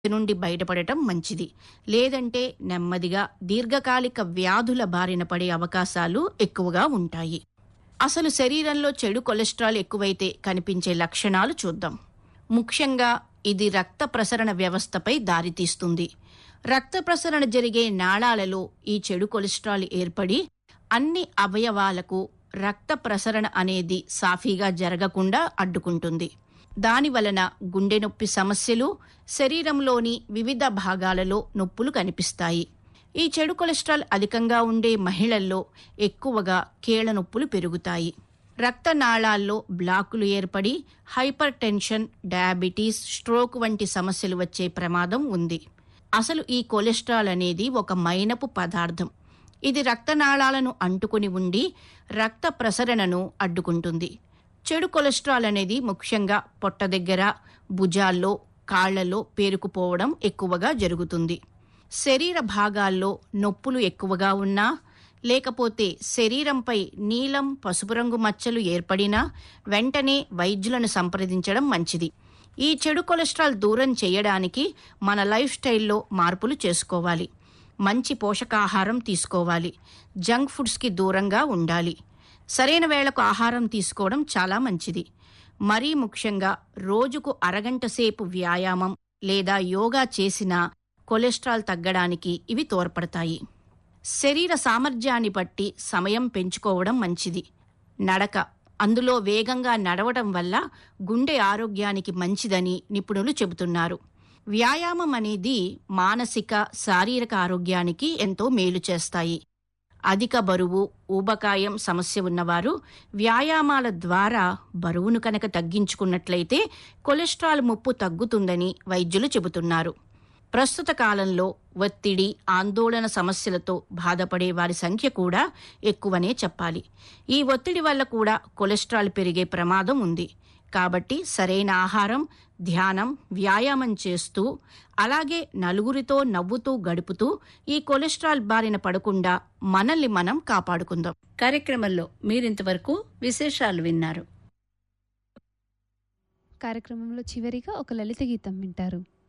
నుండి బయటపడటం మంచిది లేదంటే నెమ్మదిగా దీర్ఘకాలిక వ్యాధుల బారిన పడే అవకాశాలు ఎక్కువగా ఉంటాయి అసలు శరీరంలో చెడు కొలెస్ట్రాల్ ఎక్కువైతే కనిపించే లక్షణాలు చూద్దాం ముఖ్యంగా ఇది రక్త ప్రసరణ వ్యవస్థపై దారితీస్తుంది రక్త ప్రసరణ జరిగే నాళాలలో ఈ చెడు కొలెస్ట్రాల్ ఏర్పడి అన్ని అవయవాలకు రక్త ప్రసరణ అనేది సాఫీగా జరగకుండా అడ్డుకుంటుంది దాని వలన గుండె నొప్పి సమస్యలు శరీరంలోని వివిధ భాగాలలో నొప్పులు కనిపిస్తాయి ఈ చెడు కొలెస్ట్రాల్ అధికంగా ఉండే మహిళల్లో ఎక్కువగా కీళ్ల నొప్పులు పెరుగుతాయి రక్తనాళాల్లో బ్లాకులు ఏర్పడి హైపర్ టెన్షన్ డయాబెటీస్ స్ట్రోక్ వంటి సమస్యలు వచ్చే ప్రమాదం ఉంది అసలు ఈ కొలెస్ట్రాల్ అనేది ఒక మైనపు పదార్థం ఇది రక్తనాళాలను అంటుకుని ఉండి రక్త ప్రసరణను అడ్డుకుంటుంది చెడు కొలెస్ట్రాల్ అనేది ముఖ్యంగా పొట్ట దగ్గర భుజాల్లో కాళ్లలో పేరుకుపోవడం ఎక్కువగా జరుగుతుంది శరీర భాగాల్లో నొప్పులు ఎక్కువగా ఉన్నా లేకపోతే శరీరంపై నీలం పసుపు రంగు మచ్చలు ఏర్పడినా వెంటనే వైద్యులను సంప్రదించడం మంచిది ఈ చెడు కొలెస్ట్రాల్ దూరం చేయడానికి మన లైఫ్ స్టైల్లో మార్పులు చేసుకోవాలి మంచి పోషకాహారం తీసుకోవాలి జంక్ ఫుడ్స్కి దూరంగా ఉండాలి సరైన వేళకు ఆహారం తీసుకోవడం చాలా మంచిది మరీ ముఖ్యంగా రోజుకు అరగంట సేపు వ్యాయామం లేదా యోగా చేసినా కొలెస్ట్రాల్ తగ్గడానికి ఇవి తోడ్పడతాయి శరీర సామర్థ్యాన్ని బట్టి సమయం పెంచుకోవడం మంచిది నడక అందులో వేగంగా నడవడం వల్ల గుండె ఆరోగ్యానికి మంచిదని నిపుణులు చెబుతున్నారు వ్యాయామం అనేది మానసిక శారీరక ఆరోగ్యానికి ఎంతో మేలు చేస్తాయి అధిక బరువు ఊబకాయం సమస్య ఉన్నవారు వ్యాయామాల ద్వారా బరువును కనుక తగ్గించుకున్నట్లయితే కొలెస్ట్రాల్ ముప్పు తగ్గుతుందని వైద్యులు చెబుతున్నారు ప్రస్తుత కాలంలో ఒత్తిడి ఆందోళన సమస్యలతో బాధపడే వారి సంఖ్య కూడా ఎక్కువనే చెప్పాలి ఈ ఒత్తిడి వల్ల కూడా కొలెస్ట్రాల్ పెరిగే ప్రమాదం ఉంది కాబట్టి సరైన ఆహారం ధ్యానం వ్యాయామం చేస్తూ అలాగే నలుగురితో నవ్వుతూ గడుపుతూ ఈ కొలెస్ట్రాల్ బారిన పడకుండా మనల్ని మనం కాపాడుకుందాం కార్యక్రమంలో మీరింతవరకు విశేషాలు విన్నారు కార్యక్రమంలో చివరిగా ఒక లలిత గీతం వింటారు